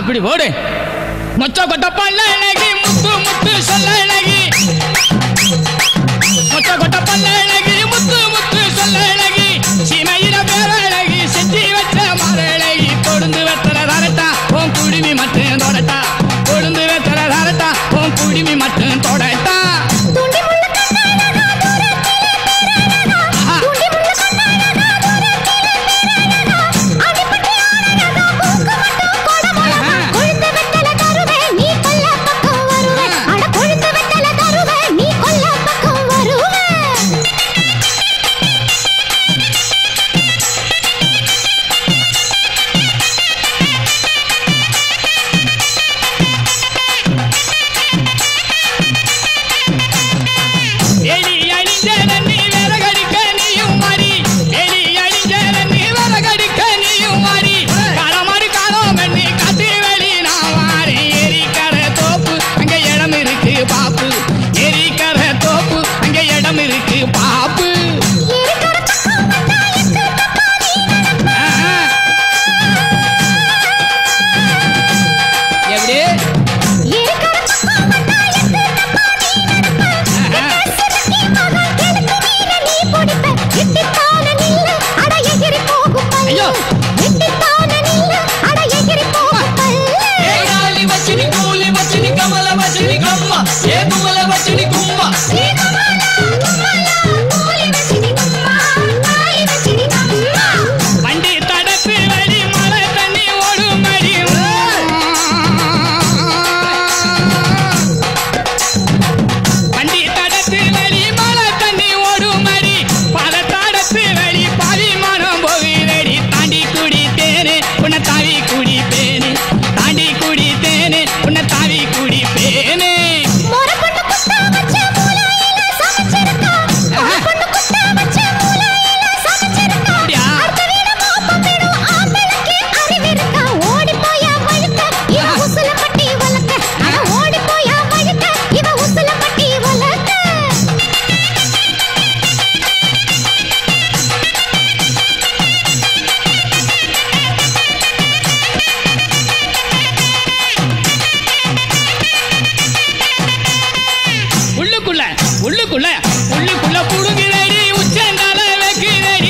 அப்படி போடு மொச்ச கொட்ட பல்ல அழகி முத்து முத்து சொல்ல அழகி மொச்ச கொட்ட பல்ல அழகி முத்து முத்து சொல்ல அழகி சீமையில பேர அழகி செஞ்சு வச்ச மர அழகி கொழுந்து வெத்தல தரட்டா உன் குடுமி மட்டும் தொடட்டா கொழுந்து வெத்தல தரட்டா உன் குடுமி மட்டும் தொடட்டா தூண்டி முள்ள கண்ணழகா தூரத்திலே பேரழகா ஆஹா. தூண்டி முள்ள கண்ணழகா தூரத்திலே பேரழகா அடிப்பட்டி ஆனழகா மூக்கு மட்டும் கொடமுழகா ஆஹா. கொழுந்து வெத்தல தருவே நீ கொல்ல பக்கம் வருவே ஆ. அட கொழுந்து வெத்தல தருவே நீ கொல்ல பக்கம் வருவே எலி அழிஞ்ச நீ விறகடிக்க நீயும் மாறி எலி அழிஞ்ச நீ விறகடிக்க நீயும் மாறி காலமாடு காலம் பண்ணி காத்து வெளி நான் வாரி எரிக்கரை தோப்பு அங்க இடம் இருக்கு பாப்பு எரிக்கரை தோப்பு அங்க இடம் இருக்கு பாப்பு இருக்கிற பக்கம் வந்தா எட்டு தப்பா நீ நடப்ப ஆஹா. எப்படி இருக்கிற பக்கம் வந்தா எட்டு தப்பா நீ நடப்ப ஆஹா. சிறுக்கி மகன் கெளுத்தி மீன நீ பிடிப்ப எட்டித்தான நில்லு அட எகிரி போகும் பல்லு ஐயோ. எட்டித்தான நில்லு அட எகிரி போகும் பல்லு ఏడాలి వచ్చిని కూలి వచ్చిని కమల వచ్చిని కమ్మ ఏ కుమల వచ్చిని కుమ్మ நீ கமலா கமலா கோலி வச்சினி கம்மா காலி வச்சினி கம்மா வண்டி தடத்து வழி மழை தண்ணி ஓடும் மடி வண்டி தடத்து வழி மழை தண்ணி ஓடும் மடி பல தடத்து வழி பாதி மனம் போகிறடி தாண்டி குடி தேனே உன்னை தாவி குடி பேனே தாண்டி குடி தேனே உன்னை தாவி குடி பேனே மொர பொண்ணு குத்தா வச்ச மூலையில சமைச்சிருக்கா மொர பொண்ணு குத்தா வச்ச மூலையில சமைச்சிருக்கா அப்படியா? அடுத்த வீடு மோப்பம் வீடும் ஆம்பளைக்கு அறிவிருக்கா ஓடி போயா வழுக்க இவ உசுல பட்டி வளர்க்க அட ஓடி போயா வழுக்க இவ உசுல பட்டி வளர்க்க உள்ளுக்குள்ள உள்ளுக்குள்ள உள்ளுக்குள்ள புடுங்குதடி உச்சந்தால வைக்கிறடி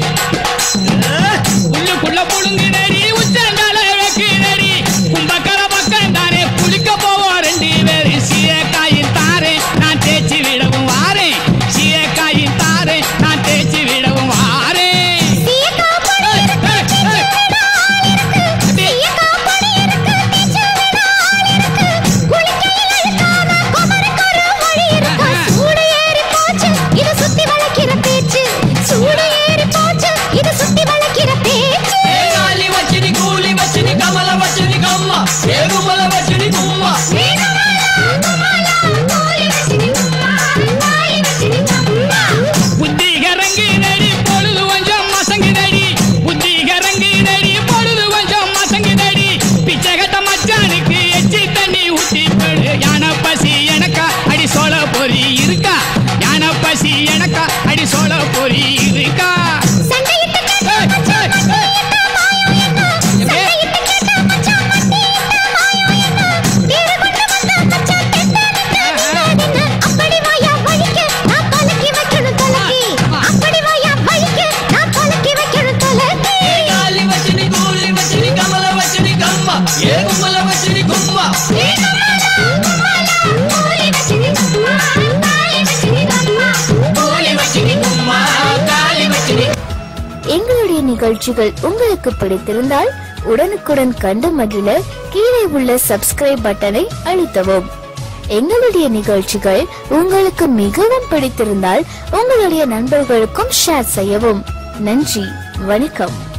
உள்ளுக்குள்ள புடுங்குதடி உச்சந்தால வைக்கிறடி கும்பக்கர பக்கம் தானே குளிக்க போவோம் ரெண்டு பேரு சீயக்காயின் தாரே நான் தேய்ச்சி விடவும் வாரேன் சீயக்காயின் தாரே நான் தேய்ச்சி விடவும் வாரேன் சீயக்கா பொடி இருக்கு தீச்சு விட ஆள் இருக்கு சீயக்கா பொடி இருக்கு தீச்சு விட ஆள் இருக்கு குளிக்கையில் அழுக்காம குமருக்கு ஒரு மொழி இருக்கு சூடு ஏறி போச்சு இது சுத்தி வளைக்கிற பேச்சு சூடு ஏறி போச்சு இது சுத்தி வளைக்கிற பேச்சு ఏడాలి వచ్చిని కూలి వచ్చిని కమల వచ్చిని కమ్మ ఏ కుమల వచ్చిని కుమ్మ நீ கமலா கமலா கோலி வச்சினி கம்மா காலி வச்சினி கம்மா புத்தி கரங்கி நடி பொழுது கொஞ்சம் மசங்கி நடி புத்தி கரங்கி நடி பொழுது கொஞ்சம் மசங்கி நடி பிச்சைகட்ட மச்சானுக்கு எச்சி தண்ணி ஊத்தி போடு யானை பசி எனக்கா அடி சோள பொறி இருக்கா யானை பசி எனக்கா அடி சோள பொறி இருக்கா சண்டையிட்டு கேட்டா மச்சான் மண்டையிட்ட மாயம் என்ன சண்டையிட்டு கேட்டா மச்சான் மண்டையிட்ட மாயம் என்ன தேடு கொண்டு வந்தா மச்சான் தெத்தனத்தை நின்னாடின அப்படி வாயா வலிக்க நான் கலக்கி வைக்கணும் கலக்கி அப்படி வாயா வலிக்க நான் கலக்கி வைக்கணும் கலக்கி ఏడాలి వచ్చిని కూలి వచ్చిని కమల వచ్చిని కమ్మ ఏ కుమల వచ్చిని కుమ్మ நீ கமலா கமலா கோலி வச்சினி கம்மா காலி வச்சினி கம்மா కూలి వచ్చిని కుమ్మ గాలి వచ్చిని எங்களுடைய நிகழ்ச்சிகள் உங்களுக்கு பிடித்திருந்தால் உடனுக்குடன் கண்டு மகிழ கீழே உள்ள சப்ஸ்கிரைப் பட்டனை அழுத்தவும் எங்களுடைய நிகழ்ச்சிகள் உங்களுக்கு மிகவும் பிடித்திருந்தால் உங்களுடைய நண்பர்களுக்கும் ஷேர் செய்யவும் நன்றி வணக்கம்